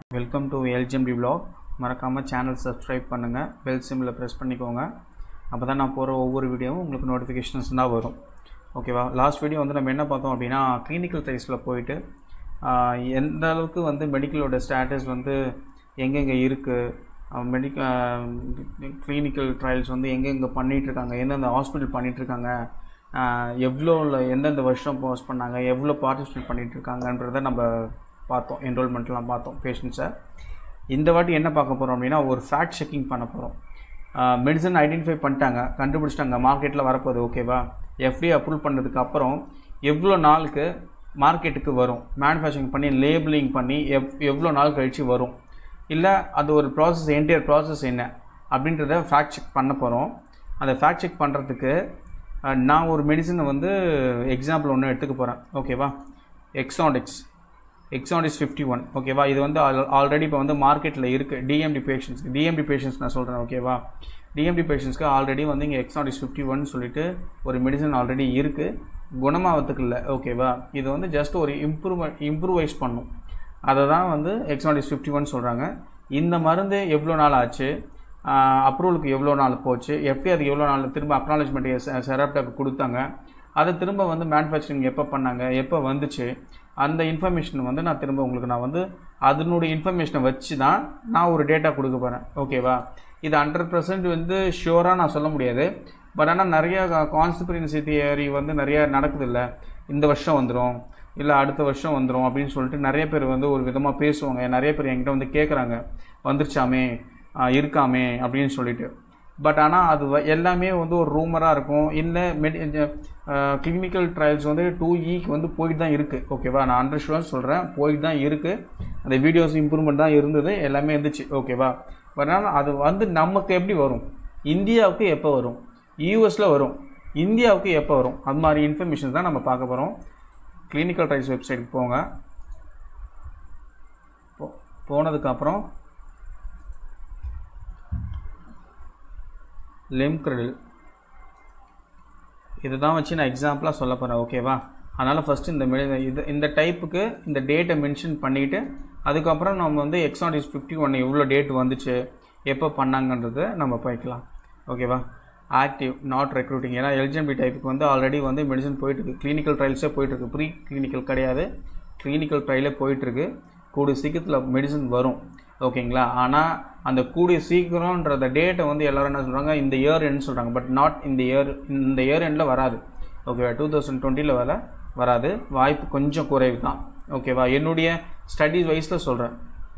welcome to LGMT vlog மறக்காமல் channel subscribe பண்ணுங்கள் bell சிம்மில் ப்ரெஸ் பண்ணிக்கோங்க அப்போ தான் நான் போகிற ஒவ்வொரு வீடியோவும் உங்களுக்கு நோட்டிஃபிகேஷன்ஸ் தான் வரும் ஓகேவா லாஸ்ட் வீடியோ வந்து நம்ம என்ன பார்த்தோம் அப்படின்னா கிளினிக்கல் ட்ரைஸில் போயிட்டு ஆஹ், எந்த அளவுக்கு வந்து மெடிக்கலோட ஸ்டேட்டஸ் வந்து எங்கெங்கே இருக்குது மெடிக்க கிளினிக்கல் ட்ரையல்ஸ் வந்து எங்கெங்கே பண்ணிகிட்ருக்காங்க எந்தெந்த ஹாஸ்பிட்டல் பண்ணிகிட்ருக்காங்க எவ்வளோ எந்தெந்த வருஷம் போஸ்ட் பண்ணாங்க எவ்வளோ பார்ட்டிசிபேட் பண்ணிகிட்ருக்காங்கன்றதை நம்ம பார்த்தோம் என்ரோல்மெண்ட்லாம் பார்த்தோம் பேஷண்ட்ஸை இந்த வாட்டி என்ன பார்க்க போகிறோம் அப்படின்னா ஒரு ஃபேக்ட் செக்கிங் பண்ண போகிறோம் மெடிசன் ஐடென்டிஃபை பண்ணிட்டாங்க கண்டுபிடிச்சிட்டாங்க மார்க்கெட்டில் வரப்போகுது ஓகேவா எஃப்டி அப்ரூவ் பண்ணதுக்கு அப்புறம் எவ்வளோ நாளுக்கு மார்க்கெட்டுக்கு வரும் மேனுஃபேக்சரிங் பண்ணி லேபிளிங் பண்ணி எவ் எவ்வளோ நாள் கழித்து வரும் இல்லை அது ஒரு ப்ராசஸ் என்டையர் ப்ராசஸ் என்ன அப்படின்றத ஃபேக்ட் செக் பண்ண போகிறோம் அந்த ஃபேக்ட் செக் பண்ணுறதுக்கு நான் ஒரு மெடிசனை வந்து எக்ஸாம்பிள் ஒன்று எடுத்துக்க போகிறேன் ஓகேவா எக்ஸாடிக்ஸ் எக்ஸாடிஸ் ஃபிஃப்டி ஒன் ஓகேவா இது வந்து ஆல்ரெடி இப்போ வந்து மார்க்கெட்டில் இருக்குது டிஎம்டி பேஷண்ட்ஸ்க்கு டிஎம்டி பேஷண்ட்ஸ் நான் சொல்கிறேன் ஓகேவா டிஎம்டி பேஷண்ட்ஸ்க்கு ஆல்ரெடி வந்து இங்கே எக்ஸாடிஸ் ஃபிஃப்டி ஒன் சொல்லிட்டு ஒரு மெடிசன் ஆல்ரெடி இருக்குது குணமாகறதுக்கு இல்லை ஓகேவா இது வந்து ஜஸ்ட் ஒரு இம்ப்ரூவ்மெண்ட் இம்ப்ரூவைஸ் பண்ணும் அதை தான் வந்து எக்ஸாடிஸ் ஃபிஃப்டி ஒன் சொல்கிறாங்க இந்த மருந்து எவ்வளோ நாள் ஆச்சு அப்ரூவலுக்கு எவ்வளோ நாள் போச்சு எஃப்டி அதுக்கு எவ்வளோ நாள் திரும்ப அக்னாலஜ்மெண்ட் செராப்டாக்கு கொடுத்தாங்க அதை திரும்ப வந்து மேனுஃபேக்சரிங் எப்போ பண்ணாங்க எப்போ வந்துச்சு அந்த இன்ஃபர்மேஷன் வந்து நான் திரும்ப உங்களுக்கு நான் வந்து அதனுடைய இன்ஃபர்மேஷனை வச்சு தான் நான் ஒரு டேட்டா கொடுக்க போகிறேன் ஓகேவா இது ஹண்ட்ரட் பர்சன்ட் வந்து ஷியோராக நான் சொல்ல முடியாது பட் ஆனால் நிறைய கான்ஸ்பிரன்சி தியரி வந்து நிறைய நடக்குது இல்லை இந்த வருஷம் வந்துடும் இல்லை அடுத்த வருஷம் வந்துடும் அப்படின்னு சொல்லிட்டு நிறைய பேர் வந்து ஒரு விதமாக பேசுவாங்க நிறைய பேர் என்கிட்ட வந்து கேட்குறாங்க வந்துருச்சாமே ஆஹ் இருக்காமே அப்படின்னு சொல்லிட்டு பட் ஆனால் அது வ- எல்லாமே வந்து ஒரு ரூமராக இருக்கும் இல்லை மெடி கிளினிக்கல் ட்ரையல்ஸ் வந்து டூ ஈக்கு வந்து போயிட்டு தான் இருக்குது ஓகேவா நான் ஹண்ட்ரட் ஷுவர்ஸ் சொல்கிறேன் போயிட்டு தான் இருக்குது அந்த வீடியோஸ் இம்ப்ரூவ்மெண்ட் தான் இருந்தது எல்லாமே இருந்துச்சு ஓகேவா பட் ஆனால் அது வந்து நமக்கு எப்படி வரும் இந்தியாவுக்கு எப்போ வரும் யூஎஸில் வரும் இந்தியாவுக்கு எப்போ வரும் அது மாதிரி இன்ஃபர்மேஷன் தான் நம்ம பார்க்க போகிறோம் கிளினிக்கல் ட்ரைல்ஸ் வெப்சைட்டுக்கு போங்க போ போனதுக்கப்புறம் லிம்க்ரெடில் இதுதான் வச்சு நான் எக்ஸாம்பிளாக சொல்ல போகிறேன் ஓகேவா அதனால் ஃபஸ்ட்டு இந்த மெடி இது இந்த டைப்புக்கு இந்த டேட்டை மென்ஷன் பண்ணிவிட்டு அதுக்கப்புறம் நம்ம வந்து எக்ஸாடிஸ் ஃபிஃப்டி ஒன் எவ்வளோ டேட் வந்துச்சு எப்போ பண்ணாங்கன்றதை நம்ம பார்க்கலாம் ஓகேவா ஆக்டிவ் நாட் ரெக்ரூட்டிங் ஏன்னா எல்ஜிஎம்பி டைப்புக்கு வந்து ஆல்ரெடி வந்து மெடிசன் போயிட்டுருக்கு கிளினிக்கல் ட்ரையல்ஸே போயிட்டுருக்கு ப்ரீ கிளினிக்கல் கிடையாது கிளினிக்கல் ட்ரையலே போயிட்டுருக்கு கூடிய சீக்கிரத்தில் மெடிசன் வரும் ஓகேங்களா ஆனால் அந்த கூடிய சீக்கிரம்ன்றத டேட்டை வந்து எல்லாரும் என்ன சொல்கிறாங்க இந்த இயர் எண்ட் சொல்கிறாங்க பட் நாட் இந்த இயர் இந்த இயர் எண்டில் வராது ஓகேவா டூ தௌசண்ட் டுவெண்ட்டியில் வர வராது வாய்ப்பு கொஞ்சம் குறைவு தான் ஓகேவா என்னுடைய ஸ்டடீஸ் வைஸில் சொல்கிறேன்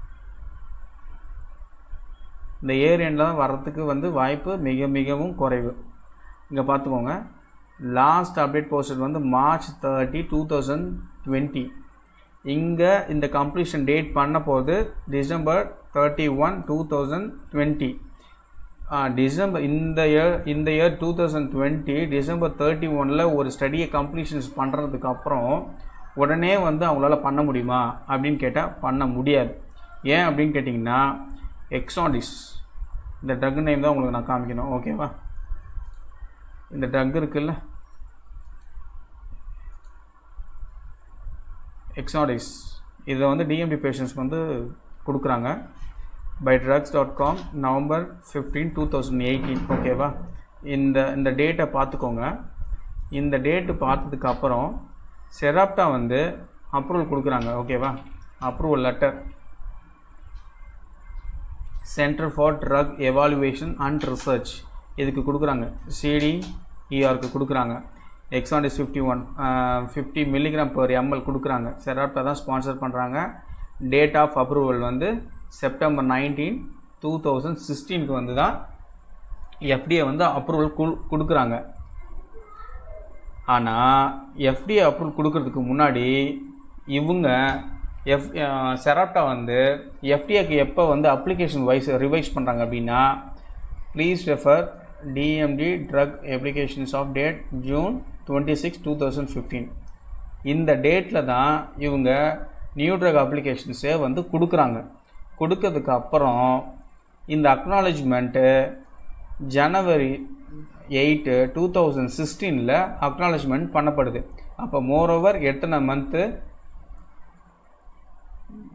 இந்த இயர் எண்டில் தான் வர்றதுக்கு வந்து வாய்ப்பு மிக மிகவும் குறைவு இங்கே பார்த்துக்கோங்க லாஸ்ட் அப்டேட் போஸ்டட் வந்து March thirty two thousand twenty இங்கே இந்த கம்ப்ளீஷன் டேட் பண்ண போது December thirty one two thousand twenty December இந்த இயர் இந்த year two thousand twenty December thirty ஒனில் ஒரு ஸ்டடியை கம்ப்ளீஷன்ஸ் பண்ணுறதுக்கு அப்புறம் உடனே வந்து அவங்களால பண்ண முடியுமா அப்படின்னு கேட்டால் பண்ண முடியாது ஏன் அப்படின்னு கேட்டிங்கன்னா எக்ஸாடிஸ் இந்த ட்ரக் நேம் தான் உங்களுக்கு நான் காமிக்கணும் ஓகேவா இந்த ட்ரக் இருக்குல்ல எக்ஸாடிஸ் இதை வந்து டிஎம்டி பேஷண்ட்ஸ்க்கு வந்து கொடுக்குறாங்க by drugs dot com November fifteen two thousand eighteen ஓகேவா இந்த இந்த டேட்டை பார்த்துக்கோங்க இந்த டேட்டு பார்த்ததுக்கு அப்புறம் செராப்டா வந்து அப்ரூவல் கொடுக்குறாங்க ஓகேவா approval letter centre for drug evaluation and research இதுக்கு கொடுக்குறாங்க சிடி இஆருக்கு கொடுக்குறாங்க Exondys fifty one fifty milligram per ML கொடுக்குறாங்க செராப்டா தான் ஸ்பான்சர் பண்ணுறாங்க டேட் ஆஃப் அப்ரூவல் வந்து செப்டம்பர் நைன்டீன் டூ தௌசண்ட் சிக்ஸ்டீனுக்கு வந்து தான் எஃப்டிஏ வந்து அப்ரூவல் கொடுக்குறாங்க ஆனால் எஃப்டிஏ அப்ரூவல் கொடுக்கறதுக்கு முன்னாடி இவங்க எஃப் செராப்டா வந்து எஃப்டிஏக்கு எப்போ வந்து அப்ளிகேஷன் வைஸ் ரிவைஸ் பண்ணுறாங்க அப்படின்னா please refer DMD drug applications of date June twenty six two thousand fifteen இந்த டேட்டில் தான் இவங்க நியூ ட்ரக் அப்ளிகேஷன்ஸே வந்து கொடுக்குறாங்க கொடுக்கறதுக்கு அப்புறம் இந்த acknowledgement January eight two thousand சிக்ஸ்டீனில் அக்னாலஜ்மெண்ட் பண்ணப்படுது அப்போ மோரோவர் எத்தனை month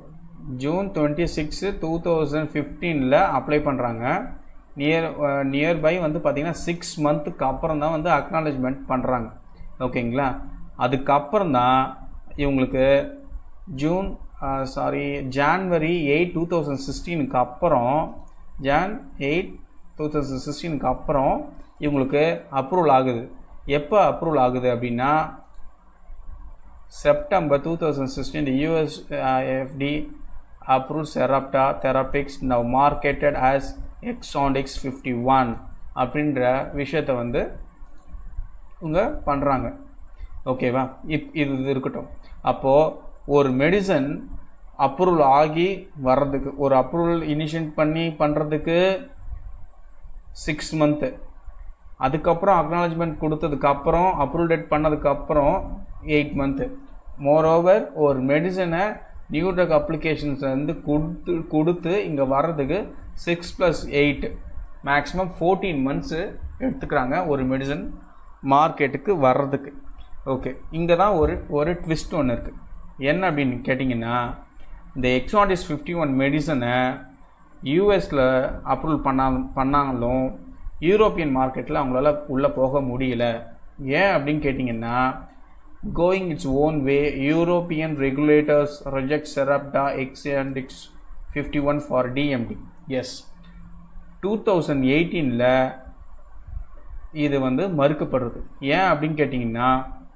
June twenty six two thousand ஃபிஃப்டீனில் அப்ளை பண்ணுறாங்க நியர் நியர்பை வந்து பார்த்திங்கன்னா சிக்ஸ் மந்த்துக்கு அப்புறம் தான் வந்து அக்னாலஜ்மெண்ட் பண்ணுறாங்க ஓகேங்களா அதுக்கப்புறம் தான் இவங்களுக்கு June sorry January eight two thousand சிக்ஸ்டீனுக்கு அப்புறம் ஜான் எயிட் டூ தௌசண்ட் சிக்ஸ்டீனுக்கு அப்புறம் இவங்களுக்கு அப்ரூவல் ஆகுது எப்போ அப்ரூவல் ஆகுது அப்படின்னா September two thousand sixteen US FDA approve Sarepta Therapeutics now marketed as Exondys fifty one அப்படின்ற விஷயத்தை வந்து இவங்க பண்ணுறாங்க ஓகேவா இப் இது இது இருக்கட்டும் அப்போது ஒரு மெடிசன் அப்ரூவல் ஆகி வர்றதுக்கு ஒரு அப்ரூவல் இனிஷியேட் பண்ணி பண்ணுறதுக்கு சிக்ஸ் மந்த்து அதுக்கப்புறம் அக்னாலஜ்மெண்ட் கொடுத்ததுக்கப்புறம் அப்ரூவல் டேட் பண்ணதுக்கப்புறம் எயிட் மந்த்து மோரோவர் ஒரு மெடிசனை நியூ ட்ரக் அப்ளிகேஷன்ஸ் வந்து கொடுத்து கொடுத்து இங்கே வர்றதுக்கு six plus eight maximum fourteen months எடுத்துக்கிறாங்க ஒரு மெடிசன் மார்க்கெட்டுக்கு வர்றதுக்கு ஓகே இங்கே தான் ஒரு ஒரு ட்விஸ்ட் ஒன்று இருக்குது என்ன அப்படின்னு கேட்டிங்கன்னா இந்த எக்ஸாண்டிஸ் ஃபிஃப்டி ஒன் மெடிசனை யூஎஸில் அப்ரூவல் பண்ணா பண்ணாலும் யூரோப்பியன் மார்க்கெட்டில் அவங்களால உள்ளே போக முடியல ஏன் அப்படின்னு கேட்டிங்கன்னா going its own way European regulators reject Sarepta Exondys fifty one for DMD S two thousand எயிட்டீனில் இது வந்து மறுக்கப்படுறது ஏன் அப்படின்னு கேட்டிங்கன்னா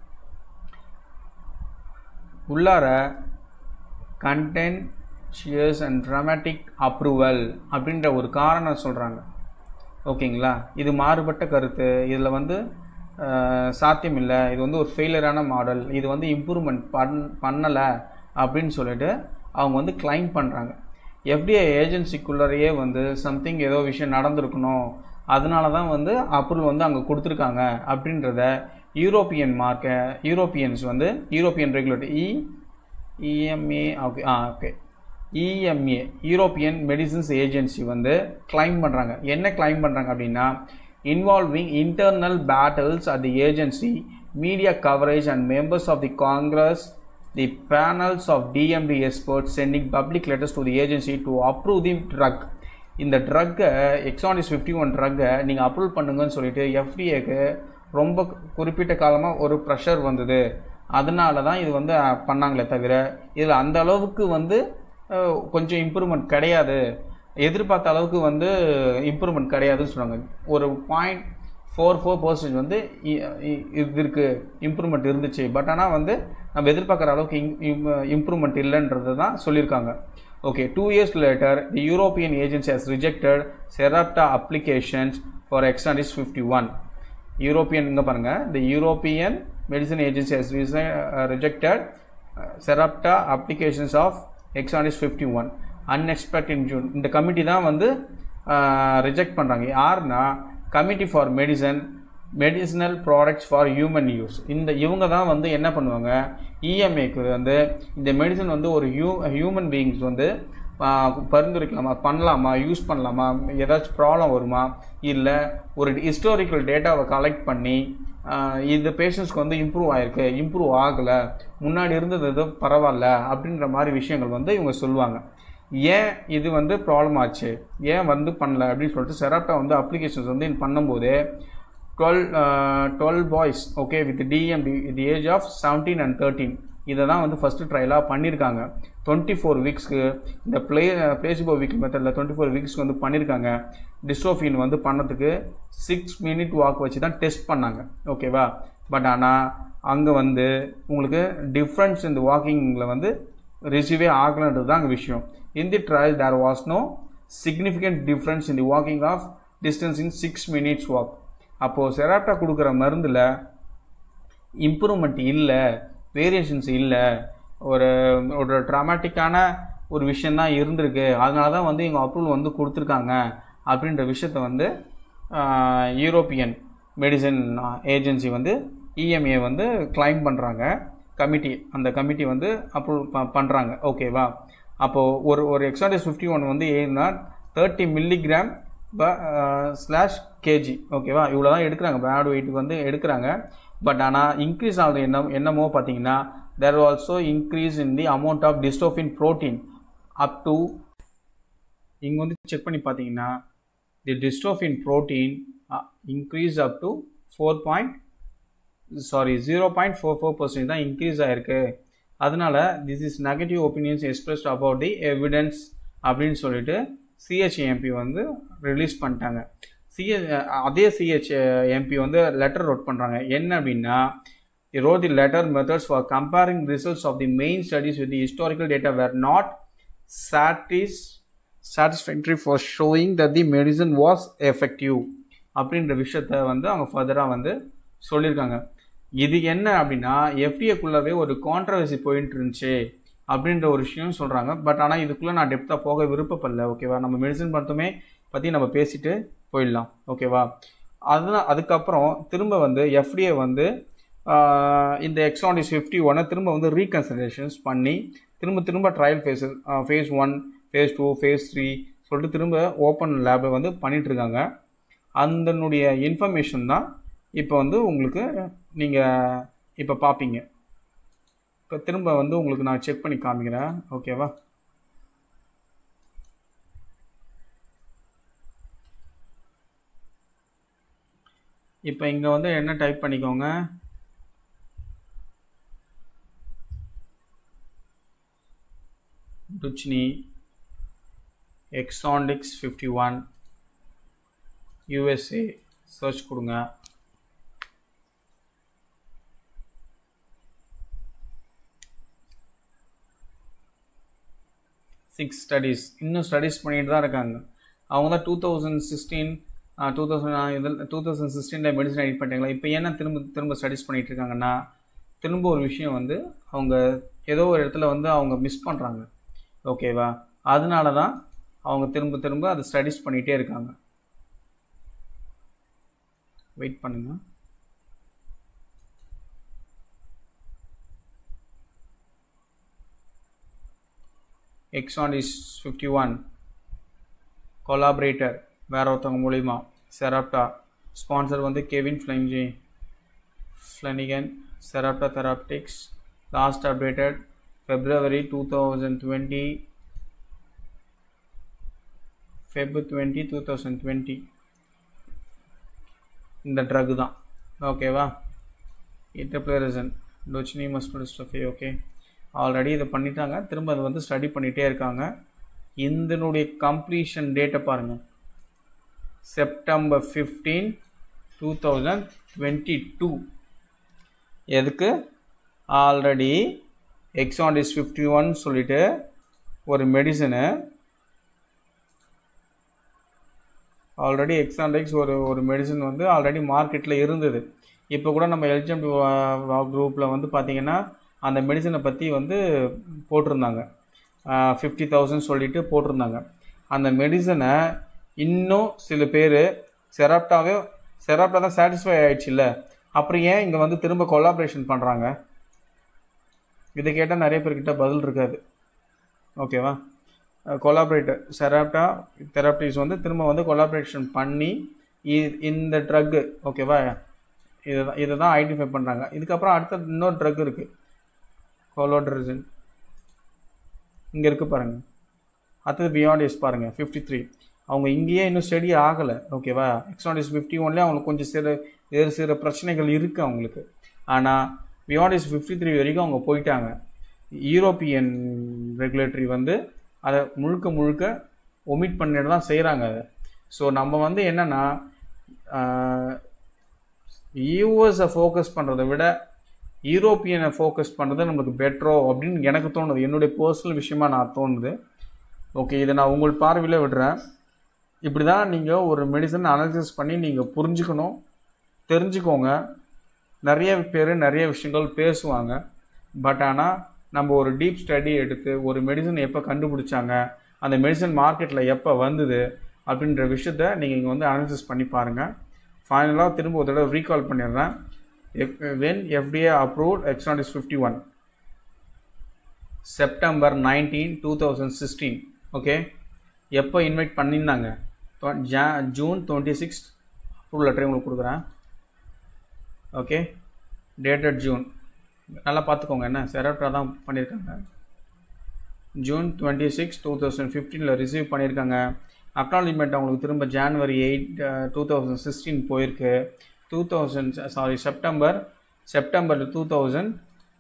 உள்ளார கண்டென்ஷியஸ் அண்ட் ட்ராமேட்டிக் அப்ரூவல் அப்படின்ற ஒரு காரணம் சொல்கிறாங்க ஓகேங்களா இது மாறுபட்ட கருத்து இதில் வந்து சாத்தியம் இல்லை இது வந்து ஒரு ஃபெயிலியரான மாடல் இது வந்து இம்ப்ரூவ்மெண்ட் பண் பண்ணலை அப்படின்னு சொல்லிட்டு அவங்க வந்து கிளைம் பண்ணுறாங்க எஃப்டிஐ ஏஜென்சிக்குள்ளரையே வந்து சம்திங் ஏதோ விஷயம் நடந்திருக்கணும் அதனால தான் வந்து அப்ரூவல் வந்து அங்கே கொடுத்துருக்காங்க அப்படின்றத யூரோப்பியன் மார்க்க யூரோப்பியன்ஸ் வந்து European regulator E EMA okay ah okay EMA European medicines Agency வந்து கிளைம் பண்ணுறாங்க என்ன கிளைம் பண்ணுறாங்க அப்படின்னா involving internal battles at the agency media coverage and members of the Congress the panels of DMD experts sending public letters to the agency to approve the drug இந்த ட்ரக்கை எக்ஸானிஸ் fifty one ட்ரக்கை நீங்கள் approve பண்ணுங்கன்னு சொல்லிட்டு எஃப்டிஏக்கு ரொம்ப குறிப்பிட்ட காலமாக ஒரு pressure வந்தது அதனால தான் இது வந்து பண்ணாங்களே தவிர இதில் அந்த அளவுக்கு வந்து கொஞ்சம் இம்ப்ரூவ்மெண்ட் கிடையாது எதிர்பார்த்த அளவுக்கு வந்து இம்ப்ரூவ்மெண்ட் கிடையாதுன்னு சொல்கிறாங்க ஒரு பாயிண்ட் ஃபோர் ஃபோர் பர்சன்டேஜ் வந்து இது இருக்குது இம்ப்ரூவ்மெண்ட் இருந்துச்சு பட் ஆனால் வந்து நம்ம எதிர்பார்க்குற அளவுக்கு இம்ப்ரூவ்மெண்ட் இல்லைன்றது தான் சொல்லியிருக்காங்க okay two years later the European agency has rejected Sarepta applications for Exondys fifty one European இங்கே பாருங்கள் the European medicine agency has rejected Sarepta applications of Exondys fifty one unexpected in June இந்த committee தான் வந்து reject பண்ணுறாங்க யாருன்னா committee for medicine medicinal products for human use இந்த இவங்க தான் வந்து என்ன பண்ணுவாங்க இஎம்ஏக்கு வந்து இந்த மெடிசன் வந்து ஒரு ஹியூ ஹியூமன் பீயிங்ஸ் வந்து பரிந்துரைக்கலாமா பண்ணலாமா யூஸ் பண்ணலாமா ஏதாச்சும் ப்ராப்ளம் வருமா இல்லை ஒரு ஹிஸ்டாரிக்கல் டேட்டாவை கலெக்ட் பண்ணி இது பேஷண்ட்ஸ்க்கு வந்து இம்ப்ரூவ் ஆகிருக்கு இம்ப்ரூவ் ஆகலை முன்னாடி இருந்தது இது பரவாயில்ல அப்படின்ற மாதிரி விஷயங்கள் வந்து இவங்க சொல்லுவாங்க ஏன் இது வந்து ப்ராப்ளம் ஆச்சு ஏன் வந்து பண்ணல அப்படின்னு சொல்லிட்டு செராப்டா வந்து அப்ளிகேஷன்ஸ் வந்து பண்ணும்போது twelve twelve boys okay with DMD with age of seventeen and thirteen இதை தான் வந்து ஃபஸ்ட்டு ட்ரையலாக பண்ணியிருக்காங்க டுவெண்ட்டி ஃபோர் வீக்ஸ்க்கு இந்த ப்ளே பிளேசிபோ வீக் மெத்தடில் டுவெண்ட்டி ஃபோர் வீக்ஸ்க்கு வந்து பண்ணியிருக்காங்க டிஸ்ட்ரோஃபின் வந்து பண்ணதுக்கு சிக்ஸ் மினிட் வாக் வச்சு தான் டெஸ்ட் பண்ணாங்க ஓகேவா பட் ஆனால் அங்கே வந்து உங்களுக்கு டிஃப்ரென்ஸ் இந்த வாக்கிங்கில் வந்து ரிசீவே ஆகலன்றது தான் அங்கே விஷயம் in the trial there was no significant difference in the walking of distance in six minutes walk அப்போது செராப்டா கொடுக்குற மருந்தில் இம்ப்ரூவ்மெண்ட் இல்லை வேரியேஷன்ஸ் இல்லை ஒரு ஒரு ட்ராமாட்டிக்கான ஒரு விஷயந்தான் இருந்திருக்கு அதனால தான் வந்து இவங்க அப்ரூவல் வந்து கொடுத்துருக்காங்க அப்படின்ற விஷயத்த வந்து யூரோப்பியன் மெடிசன் ஏஜென்சி வந்து இஎம்ஏ வந்து கிளைம் பண்ணுறாங்க கமிட்டி அந்த கமிட்டி வந்து அப்ரூவ் ப பண்ணுறாங்க ஓகேவா அப்போது ஒரு ஒரு எக்ஸாடிஸ் ஃபிஃப்டி ஒன் வந்து ஏன்னா தேர்ட்டி மில்லிகிராம் ப ஸ்லாஷ் கேஜி ஓகேவா இவ்வளோ தான் எடுக்கிறாங்க பேட் வெயிட்டுக்கு வந்து எடுக்கிறாங்க பட் ஆனால் இன்க்ரீஸ் ஆகுது என்ன என்னமோ பார்த்தீங்கன்னா there also increase in the amount of dystrophin protein up to இங்கே வந்து செக் பண்ணி பார்த்தீங்கன்னா the dystrophin protein increase up to four point sorry zero point four four percent தான் இன்க்ரீஸ் ஆகிருக்கு அதனால this is negative opinions expressed about the evidence அப்படின்னு சொல்லிட்டு CHMP வந்து ரிலீஸ் பண்ணிட்டாங்க சிஹெ அதே சிஹெச் எம்பி வந்து லெட்டர் ரோட் பண்ணுறாங்க என்ன அப்படின்னா wrote the letter methods for comparing results of the main studies with the historical data were not satis satisfactory for showing that the medicine was effective அப்படின்ற விஷயத்த வந்து அவங்க ஃபர்தராக வந்து சொல்லியிருக்காங்க இது என்ன அப்படின்னா எஃப்டிஏக்குள்ளவே ஒரு கான்ட்ரவர்சி போயிட்டு இருந்துச்சு அப்படின்ற ஒரு விஷயம் சொல்கிறாங்க பட் ஆனால் இதுக்குள்ளே நான் டெப்த்தாக போக விருப்பப்படல ஓகேவா நம்ம மெடிசன் மட்டுமே பற்றி நம்ம பேசிட்டு போயிடலாம் ஓகேவா அதுதான் அதுக்கப்புறம் திரும்ப வந்து எஃப்டிஏ வந்து இந்த எக்ஸானிஸ் ஃபிஃப்டி ஒன்னை திரும்ப வந்து ரீகன்சிடரேஷன்ஸ் பண்ணி திரும்ப திரும்ப trial phases phase one phase two phase three சொல்லிட்டு திரும்ப ஓப்பன் லேபில் வந்து பண்ணிகிட்ருக்காங்க அதனுடைய இன்ஃபர்மேஷன் தான் இப்போ வந்து உங்களுக்கு நீங்கள் இப்போ பார்ப்பீங்க இப்போ திரும்ப வந்து உங்களுக்கு நான் செக் பண்ணி காமிக்கிறேன் ஓகேவா இப்போ இங்கே வந்து என்ன டைப் பண்ணிக்கோங்க Duchenne Exondys fifty one USA search கொடுங்க சிக்ஸ் ஸ்டடீஸ் இன்னும் ஸ்டடீஸ் பண்ணிட்டு தான் இருக்காங்க அவங்க தான் two thousand sixteen two thousand இதில் டூ தௌசண்ட் சிக்ஸ்டீனில் மெடிசன் எடிட் பண்ணிட்டாங்களா இப்போ ஏன்னா திரும்ப திரும்ப ஸ்டடீஸ் பண்ணிகிட்டு இருக்காங்கன்னா திரும்ப ஒரு விஷயம் வந்து அவங்க ஏதோ ஒரு இடத்துல வந்து அவங்க மிஸ் பண்ணுறாங்க ஓகேவா அதனால தான் அவங்க திரும்ப திரும்ப அதை ஸ்டடீஸ் பண்ணிகிட்டே இருக்காங்க வெயிட் பண்ணுங்க Exondys fifty one collaborator வேற ஒருத்தவங்க மூலிமா செராப்டா ஸ்பான்சர் வந்து கெவின் ஃப்ளைம்ஜி Flanagan Sarepta Therapeutics last updated February two thousand twenty Feb twenty two thousand twenty இந்த ட்ரக் தான் ஓகேவா இன்டர்பிளரிசன் டொச்சினி மஸ்குடிஸ்டஃபி ஓகே ஆல்ரெடி இதை பண்ணிட்டாங்க திரும்ப அதை வந்து ஸ்டடி பண்ணிகிட்டே இருக்காங்க இதனுடைய கம்ப்ளீஷன் டேட்டை பாருங்கள் September fifteen two thousand twenty two எதுக்கு ஆல்ரெடி எக்ஸாண்டிஸ் ஃபிஃப்டி ஒன் சொல்லிட்டு ஒரு மெடிசனு ஆல்ரெடி எக்ஸாண்டிக்ஸ் ஒரு ஒரு மெடிசன் வந்து ஆல்ரெடி மார்க்கெட்டில் இருந்தது இப்போ கூட நம்ம எல்ஜிஎம் குரூப்பில் வந்து பார்த்திங்கன்னா அந்த மெடிசனை பற்றி வந்து போட்டிருந்தாங்க ஃபிஃப்டி தௌசண்ட் சொல்லிட்டு போட்டிருந்தாங்க அந்த மெடிசனை இன்னும் சில பேர் செராப்டாவே செராப்டா தான் சாட்டிஸ்ஃபை ஆயிடுச்சுல்ல அப்புறம் ஏன் இங்கே வந்து திரும்ப கொலாபரேஷன் பண்ணுறாங்க இதை கேட்டால் நிறைய பேர்கிட்ட பதில் இருக்காது ஓகேவா கொலாபரேட்டர் செராப்டா தெராப்டிஸ் வந்து திரும்ப வந்து கொலாபரேஷன் பண்ணி இந்த ட்ரக்கு ஓகேவா இதை தான் இதை தான் ஐடென்டிஃபை பண்ணுறாங்க இதுக்கப்புறம் அடுத்த இன்னொரு ட்ரக் இருக்குது கொலோட்ரிசன் இங்கே இருக்குது பாருங்கள் அடுத்தது பியாண்ட் எஸ் பாருங்கள் ஃபிஃப்டி த்ரீ அவங்க இங்கேயே இன்னும் ஸ்டடி ஆகலை ஓகேவா எக்ஸாண்டிஸ் ஃபிஃப்டி ஒன்லேயே அவங்களுக்கு கொஞ்சம் சில வேறு சில பிரச்சனைகள் இருக்குது அவங்களுக்கு ஆனால் பியாண்டிஸ் ஃபிஃப்டி த்ரீ வரைக்கும் அவங்க போயிட்டாங்க யூரோப்பியன் ரெகுலேட்டரி வந்து அதை முழுக்க முழுக்க ஒமிட் பண்ணிட்டு தான் செய்கிறாங்க அதை ஸோ நம்ம வந்து என்னென்னா யூஎஸை ஃபோக்கஸ் பண்ணுறதை விட யூரோப்பியனை ஃபோக்கஸ் பண்ணுறது நம்மளுக்கு பெட்ரோ அப்படின்னு எனக்கு தோணுது என்னுடைய பர்சனல் விஷயமா நான் தோணுது ஓகே இதை நான் உங்கள் பார்வையில் விடுறேன் இப்படி தான் நீங்கள் ஒரு மெடிசன் அனாலிசிஸ் பண்ணி நீங்கள் புரிஞ்சுக்கணும் தெரிஞ்சுக்கோங்க நிறைய பேர் நிறைய விஷயங்கள் பேசுவாங்க பட் ஆனால் நம்ம ஒரு டீப் ஸ்டடி எடுத்து ஒரு மெடிசன் எப்போ கண்டுபிடிச்சாங்க அந்த மெடிசன் மார்க்கெட்டில் எப்போ வந்தது அப்படின்ற விஷயத்த நீங்கள் இங்கே வந்து அனாலிசிஸ் பண்ணி பாருங்கள் ஃபைனலாக திரும்ப ஒரு தடவை ரீகால் பண்ணிடுறேன் when FDA approved Exondys fifty one September nineteen two thousand sixteen okay எப்போ இன்வைட் பண்ணியிருந்தாங்க ஜா June twenty six approval letter உங்களுக்கு கொடுக்குறேன் ஓகே டேட்டட் ஜூன் நல்லா பார்த்துக்கோங்க என்ன செரப்டா தான் பண்ணியிருக்காங்க June twenty six two thousand ஃபிஃப்டீனில் ரிசீவ் பண்ணியிருக்காங்க அக்னாலஜ்மெண்ட் அவங்களுக்கு திரும்ப January eight two thousand sixteen போயிருக்கு two thousand sorry September September two thousand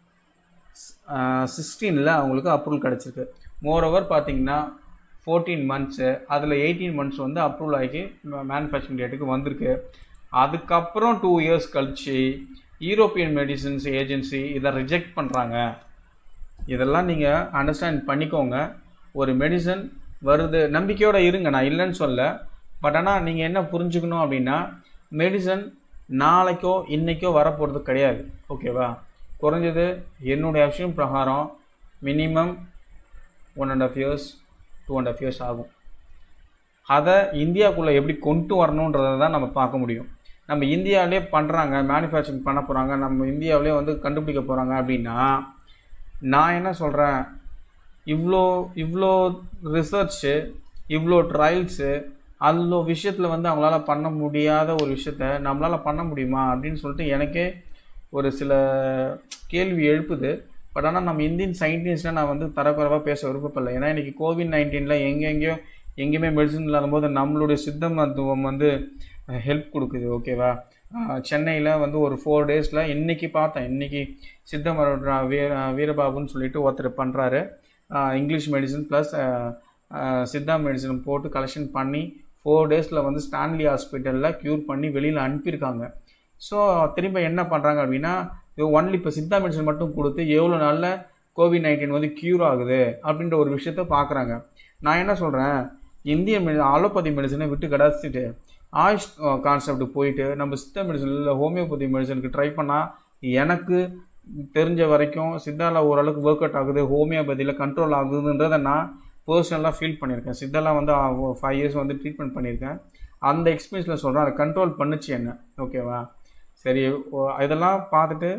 சிக்ஸ்டீனில் அவங்களுக்கு அப்ரூவல் கிடச்சிருக்கு மோரோவர் பார்த்தீங்கன்னா ஃபோர்டீன் மந்த்ஸு அதில் எயிட்டீன் மந்த்ஸ் வந்து அப்ரூவல் ஆகி மேனுஃபேக்சரிங் டேட்டுக்கு வந்திருக்கு அதுக்கப்புறம் டூ இயர்ஸ் கழிச்சு யூரோப்பியன் மெடிசின்ஸ் ஏஜென்சி இதை ரிஜெக்ட் பண்ணுறாங்க இதெல்லாம் நீங்கள் அண்டர்ஸ்டாண்ட் பண்ணிக்கோங்க ஒரு மெடிசன் வருது நம்பிக்கையோடு இருங்க நான் இல்லைன்னு சொல்ல பட் ஆனால் நீங்கள் என்ன புரிஞ்சுக்கணும் அப்படின்னா மெடிசன் நாளைக்கோ இன்றைக்கோ வரப்போகிறது கிடையாது ஓகேவா குறைஞ்சது என்னுடைய விஷயம் பிரகாரம் minimum one and half years two and half years ஆகும் அதை இந்தியாவுக்குள்ளே எப்படி கொண்டு வரணுன்றதை தான் நம்ம பார்க்க முடியும் நம்ம இந்தியாவிலே பண்ணுறாங்க மேனுஃபேக்சரிங் பண்ண போகிறாங்க நம்ம இந்தியாவிலே வந்து கண்டுபிடிக்க போகிறாங்க அப்படின்னா நான் என்ன சொல்கிறேன் இவ்வளோ இவ்வளோ ரிசர்ச்சு இவ்வளோ ட்ரையல்ஸு அவ்வளோ விஷயத்தில் வந்து அவங்களால பண்ண முடியாத ஒரு விஷயத்த நம்மளால் பண்ண முடியுமா அப்படின்னு சொல்லிட்டு எனக்கே ஒரு சில கேள்வி எழுப்புது பட் ஆனால் நம்ம இந்தியன் சயின்டிஸ்ட்டை நான் வந்து தரக்குறைவாக பேச விருப்பப்படல ஏன்னா இன்றைக்கி கோவிட் நைன்டீனில் எங்கெங்கேயோ எங்கேயுமே மெடிசன் இல்லாத போது நம்மளுடைய சித்த மருத்துவம் வந்து ஹெல்ப் கொடுக்குது ஓகேவா சென்னையில் வந்து ஒரு ஃபோர் டேஸில் இன்றைக்கி பார்த்தேன் இன்றைக்கி சித்த மருத்துவ வீர வீரபாபுன்னு சொல்லிட்டு ஒருத்தர் பண்ணுறாரு English medicine plus Siddha medicine போட்டு கலெக்ஷன் பண்ணி ஃபோர் டேஸில் வந்து ஸ்டான்லி ஹாஸ்பிட்டலில் க்யூர் பண்ணி வெளியில் அனுப்பியிருக்காங்க ஸோ திரும்ப என்ன பண்ணுறாங்க அப்படின்னா ஒன்லி இப்போ சித்தா மெடிசன் மட்டும் கொடுத்து எவ்வளோ நாளில் கோவிட் நைன்டீன் வந்து க்யூர் ஆகுது அப்படின்ற ஒரு விஷயத்த பார்க்குறாங்க நான் என்ன சொல்கிறேன் இந்திய மெடி அலோபதி மெடிசனை விட்டு கிடச்சிட்டு ஆயுஷ் கான்செப்ட் போயிட்டு நம்ம சித்த மெடிசன் இல்லை ஹோமியோபதி மெடிசனுக்கு ட்ரை பண்ணால் எனக்கு தெரிஞ்ச வரைக்கும் சித்தாவில் ஓரளவுக்கு ஒர்க் அவுட் ஆகுது ஹோமியோபதியில் கண்ட்ரோல் ஆகுதுன்றதை நான் பர்சனலாக ஃபீல் பண்ணியிருக்கேன் சித்தாலாம் வந்து ஃபைவ் இயர்ஸ் வந்து ட்ரீட்மெண்ட் பண்ணியிருக்கேன் அந்த எக்ஸ்பீரியன்ஸில் சொல்கிறேன் அதை கண்ட்ரோல் பண்ணுச்சு என்ன ஓகேவா சரி இதெல்லாம் பார்த்துட்டு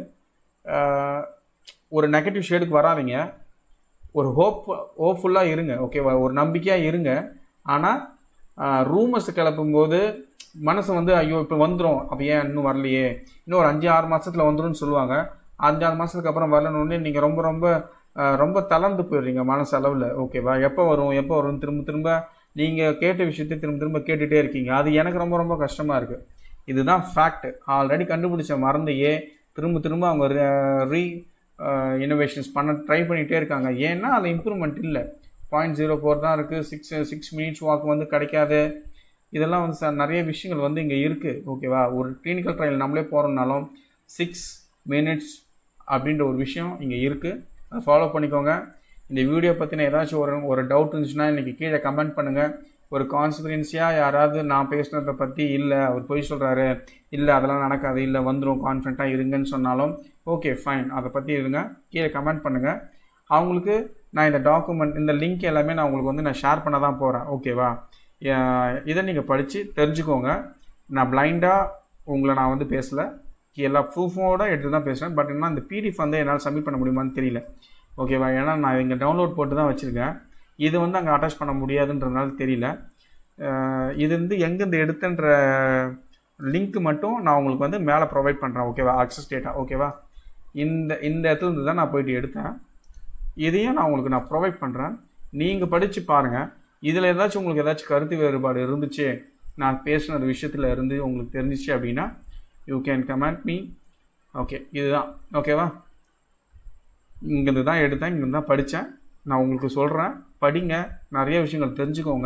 ஒரு நெகட்டிவ் ஷேடுக்கு வராதிங்க ஒரு ஹோப் ஹோப்ஃபுல்லாக இருங்க ஓகேவா ஒரு நம்பிக்கையாக இருங்க ஆனால் ரூமர்ஸ் கிளப்பும்போது மனசு வந்து ஐயோ இப்போ வந்துடும் அப்போ ஏன் இன்னும் வரலையே இன்னும் ஒரு அஞ்சு ஆறு மாதத்தில் வந்துடும் சொல்லுவாங்க அஞ்சு ஆறு மாதத்துக்கு அப்புறம் வரலன்னு நீங்கள் ரொம்ப ரொம்ப ரொம்ப தளர்ந்து போயிடுறீங்க மனசு அளவில் ஓகேவா எப்போ வரும் எப்போ வரும் திரும்ப திரும்ப நீங்கள் கேட்ட விஷயத்தை திரும்ப திரும்ப கேட்டுகிட்டே இருக்கீங்க அது எனக்கு ரொம்ப ரொம்ப கஷ்டமாக இருக்குது இதுதான் ஃபேக்ட் ஆல்ரெடி கண்டுபிடிச்ச மருந்தையே திரும்ப திரும்ப அவங்க ரீ இனோவேஷன்ஸ் பண்ண ட்ரை பண்ணிகிட்டே இருக்காங்க ஏன்னா அது இம்ப்ரூவ்மெண்ட் இல்லை பாயிண்ட் ஜீரோ ஃபோர் தான் இருக்குது சிக்ஸ் சிக்ஸ் மினிட்ஸ் வாக் வந்து கிடைக்காது இதெல்லாம் வந்து சார் நிறைய விஷயங்கள் வந்து இங்கே இருக்குது ஓகேவா ஒரு கிளினிக்கல் ட்ரையல் நம்மளே போகிறோம்னாலும் சிக்ஸ் மினிட்ஸ் அப்படின்ற ஒரு விஷயம் இங்கே இருக்குது அதை ஃபாலோ பண்ணிக்கோங்க இந்த வீடியோ பற்றின ஏதாச்சும் ஒரு ஒரு டவுட் இருந்துச்சுன்னா இன்றைக்கி கீழே கமெண்ட் பண்ணுங்கள் ஒரு கான்ஸ்பிரன்சியாக யாராவது நான் பேசுனதை பற்றி இல்லை அவர் பொய் சொல்கிறாரு இல்லை அதெல்லாம் நடக்காது இல்லை வந்துடும் கான்ஃபிடண்ட்டாக இருங்கன்னு சொன்னாலும் ஓகே ஃபைன் அதை பற்றி இருங்க கீழே கமெண்ட் பண்ணுங்கள் அவங்களுக்கு நான் இந்த டாக்குமெண்ட் இந்த லிங்க் எல்லாமே நான் உங்களுக்கு வந்து நான் ஷேர் பண்ண தான் போகிறேன் ஓகேவா இதை நீங்கள் படித்து தெரிஞ்சுக்கோங்க நான் பிளைண்டாக உங்களை நான் வந்து பேசலை எல்லா ப்ரூஃபோட எடுத்து தான் பேசுகிறேன் பட் என்ன அந்த பிடிஎஃப் வந்து என்னால் சப்மிட் பண்ண முடியுமான்னு தெரியல ஓகேவா ஏன்னா நான் இங்கே டவுன்லோட் போட்டு தான் வச்சுருக்கேன் இது வந்து அங்கே அட்டாச் பண்ண முடியாதுன்றதுனால தெரியல இது வந்து எங்கேருந்து எடுத்துன்ற லிங்க் மட்டும் நான் உங்களுக்கு வந்து மேலே ப்ரொவைட் பண்ணுறேன் ஓகேவா அக்சஸ் டேட்டா ஓகேவா இந்த இந்த இடத்துல இருந்து தான் நான் போயிட்டு எடுத்தேன் இதையும் நான் உங்களுக்கு நான் ப்ரொவைட் பண்ணுறேன் நீங்கள் படித்து பாருங்கள் இதில் ஏதாச்சும் உங்களுக்கு ஏதாச்சும் கருத்து வேறுபாடு இருந்துச்சு நான் பேசின விஷயத்தில் இருந்து உங்களுக்கு தெரிஞ்சிச்சு அப்படின்னா you can comment me okay இதுதான் ஓகேவா இங்கேருந்து தான் எடுத்தேன் இங்கேருந்து தான் படித்தேன் நான் உங்களுக்கு சொல்கிறேன் படிங்க நிறைய விஷயங்கள் தெரிஞ்சுக்கோங்க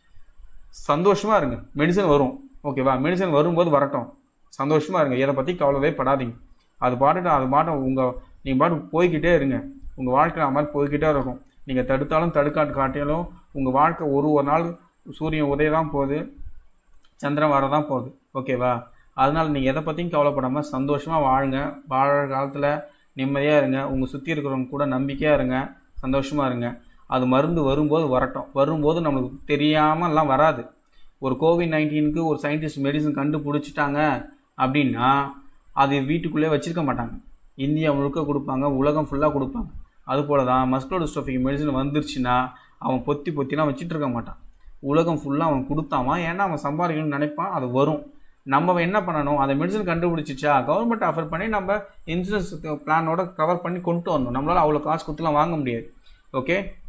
சந்தோஷமாக இருங்க மெடிசன் வரும் ஓகேவா மெடிசன் வரும்போது வரட்டும் சந்தோஷமாக இருங்க இதை பற்றி கவலைவே படாதீங்க அது பாட்டுட்டு அது பாட்டு உங்கள் நீங்கள் பாட்டு போய்கிட்டே இருங்க உங்கள் வாழ்க்கை அது மாதிரி போய்கிட்டே இருக்கும் நீங்கள் தடுத்தாலும் தடுக்காட்டு காட்டியாலும் உங்கள் வாழ்க்கை ஒரு ஒரு நாள் சூரியன் உதய தான் போகுது சந்திரன் வர தான் போகுது ஓகேவா அதனால் நீங்கள் எதை பற்றியும் கவலைப்படாமல் சந்தோஷமாக வாழுங்க வாழற காலத்தில் நிம்மதியாக இருங்க உங்கள் சுற்றி இருக்கிறவங்க கூட நம்பிக்கையாக இருங்க சந்தோஷமாக இருங்க அது மருந்து வரும்போது வரட்டும் வரும்போது நம்மளுக்கு தெரியாமல்லாம் வராது ஒரு கோவிட் நைன்டீனுக்கு ஒரு சயின்டிஸ்ட் மெடிசன் கண்டுபிடிச்சிட்டாங்க அப்படின்னா அது வீட்டுக்குள்ளே வச்சுருக்க மாட்டாங்க இந்தியா முழுக்க கொடுப்பாங்க உலகம் ஃபுல்லாக கொடுப்பாங்க அதுபோல தான் மஸ்குலோடிஸ்ட்ரோஃபிக் மெடிசன் வந்துருச்சுன்னா அவன் பொத்தி பொத்திலாம் வச்சுட்டு இருக்க மாட்டான் உலகம் ஃபுல்லாக அவன் கொடுத்தாமா ஏன்னா அவன் சம்பாதிக்கணும்னு நினைப்பான் அது வரும் நம்ம என்ன பண்ணணும் அந்த மெடிசன் கண்டுபிடிச்சிச்சா கவர்மெண்ட் ஆஃபர் பண்ணி நம்ம இன்சூரன்ஸ் பிளானோட கவர் பண்ணி கொண்டு வந்தோம் நம்மளால் அவ்வளோ காசு கொடுத்துலாம் வாங்க முடியாது ஓகே